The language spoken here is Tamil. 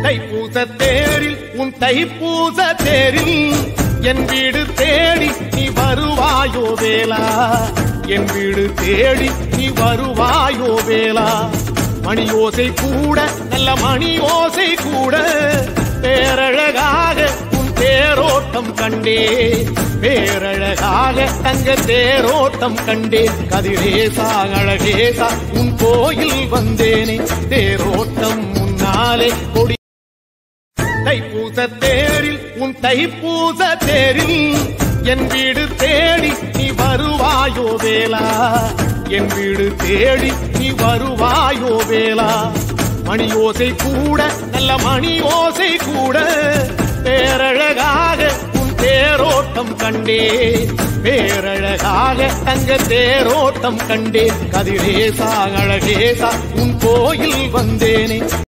தைப்பூச தேரில் உன் தைப்பூச தேரில் என் வீடு தேடி நீ வருவாயோ வேலா என் வீடு தேடி நீ வருவாயோ வேலா மணி ஓசை கூட நல்ல மணி ஓசை கூட பேரழகாக உன் தேரோட்டம் கண்டே பேரழகாக தங்க தேரோட்டம் கண்டே கதிரேசா அழகேசா உன் கோயில் வந்தேனே தேரோட்டம் முன்னாலே கொடி தைப்பூச தேரில் உன் தைப்பூச தேரில் என் வீடு தேடி நீ வருவாயோ வேலா என் வீடு தேடி நீ வருவாயோ வேலா மணி ஓசை கூட நல்ல மணி ஓசை கூட பேரழகாக உன் தேரோட்டம் கண்டே பேரழகாக தங்க தேரோட்டம் கண்டே கதிரேசா அழகேசா உன் கோயில் வந்தேனே